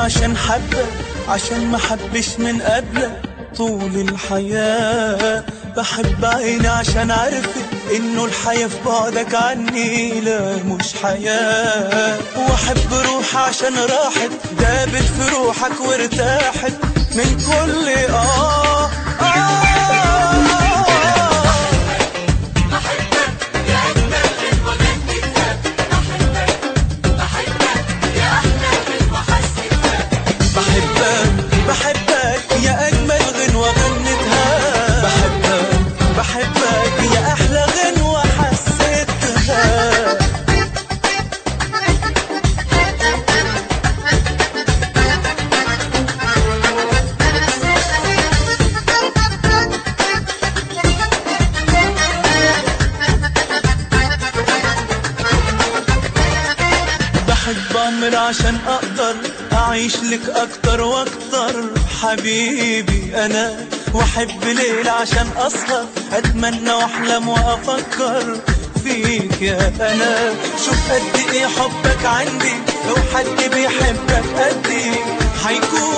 عشان حبك عشان ما حبش من قبلك طول الحياة بحب عيني عشان عرفت انه الحياة في بعدك عني لا مش حياة واحب روحي عشان راحت دابت في روحك وارتاحت من كل اه اه بحبك بحبك يا أجمل غنوة غنتها بحبك بحبك يا أحلى غنوة حسيتها بحب أمر عشان أقدر أعيش لك أكتر وأكتر حبيبي أنا وأحب ليل عشان أسهر أتمنى وأحلم وأفكر فيك يا أنا شوف قد إيه حبك عندي لو حد بيحبك قدي حيكون